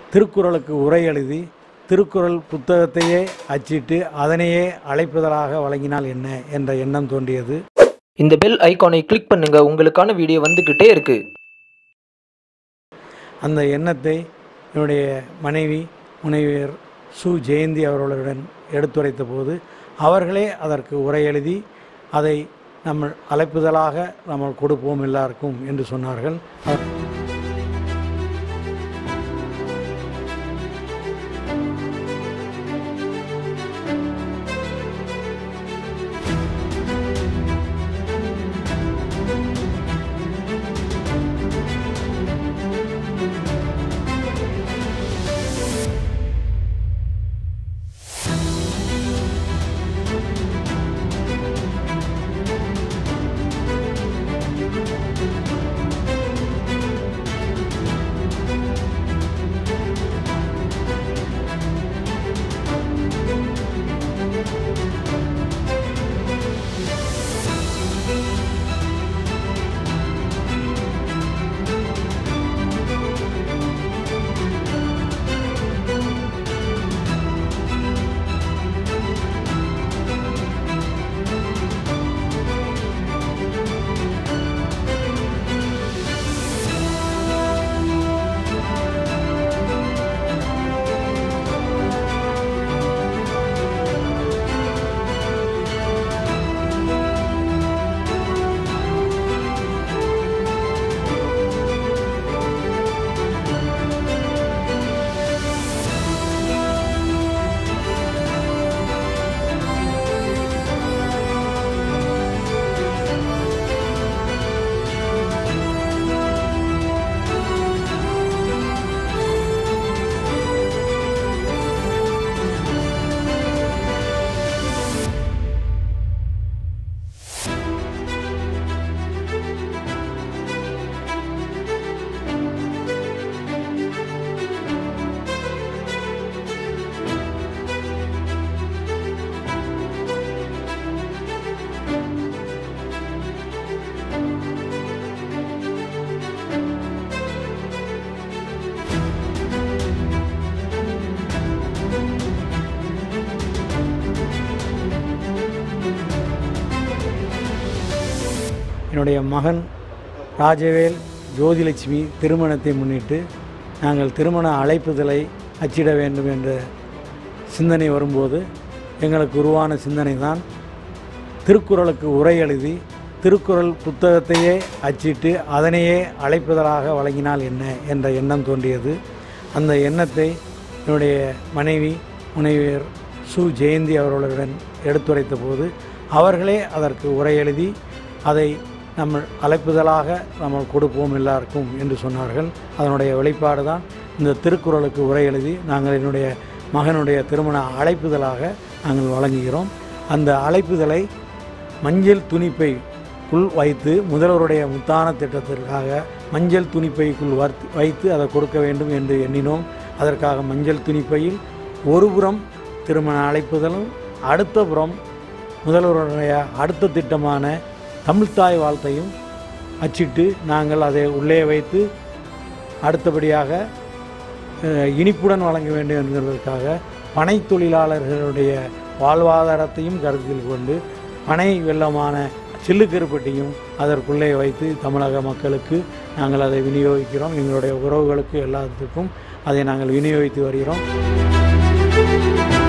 திருக்குறளுக்கு உரை எழுதி திருக்குறள் புத்தகத்தையே அச்சிட்டு அதனையே அழைப்புதலாக வழங்கினால் என்ன என்ற எண்ணம் தோன்றியது இந்த பெல் ஐகானை கிளிக் பண்ணுங்க உங்களுக்கான வீடியோ வந்துகிட்டே இருக்கு அந்த எண்ணத்தை என்னுடைய மனைவி முனைவர் சு ஜெயந்தி அவர்களுடன் எடுத்துரைத்த போது அவர்களே அதற்கு உரை எழுதி அதை நம்ம அழைப்புதலாக நம்ம கொடுப்போம் எல்லாருக்கும் என்று சொன்னார்கள் அவர் என்னுடைய மகன் ராஜவேல் ஜோதிலட்சுமி திருமணத்தை முன்னிட்டு நாங்கள் திருமண அழைப்புதலை அச்சிட வேண்டும் என்ற சிந்தனை வரும்போது எங்களுக்கு உருவான சிந்தனை தான் திருக்குறளுக்கு உரை எழுதி திருக்குறள் புத்தகத்தையே அச்சிட்டு அதனையே அழைப்புதலாக வழங்கினால் என்ன என்ற எண்ணம் தோன்றியது அந்த எண்ணத்தை என்னுடைய மனைவி முனைவர் சு ஜெயந்தி அவர்களுடன் எடுத்துரைத்த போது அவர்களே அதற்கு உரை எழுதி அதை நம்ம அழைப்புதலாக நம்ம கொடுப்போம் எல்லாருக்கும் என்று சொன்னார்கள் அதனுடைய வெளிப்பாடு தான் இந்த திருக்குறளுக்கு உரை எழுதி நாங்கள் என்னுடைய மகனுடைய திருமண அழைப்புதலாக நாங்கள் வழங்குகிறோம் அந்த அழைப்புதலை மஞ்சள் துணிப்பைக்குள் வைத்து முதல்வருடைய முத்தான திட்டத்திற்காக மஞ்சள் துணிப்பைக்குள் வர்த் வைத்து அதை கொடுக்க வேண்டும் என்று எண்ணினோம் அதற்காக மஞ்சள் துணிப்பையில் ஒரு புறம் திருமண அழைப்புதலும் அடுத்த புறம் முதல்வருடைய அடுத்த திட்டமான தமிழ்த்தாய் வாழ்த்தையும் அச்சிட்டு நாங்கள் அதை உள்ளே வைத்து அடுத்தபடியாக அஹ், இனிப்புடன் வழங்க வேண்டும் என்கிறதற்காக பனை தொழிலாளர்களுடைய வாழ்வாதாரத்தையும் கருத்தில் கொண்டு பனை வெள்ளமான சில்லுக்கருப்பட்டியும் அதற்குள்ளே வைத்து தமிழக மக்களுக்கு நாங்கள் அதை விநியோகிக்கிறோம் எங்களுடைய உறவுகளுக்கு எல்லாத்துக்கும் அதை நாங்கள் விநியோகித்து வருகிறோம்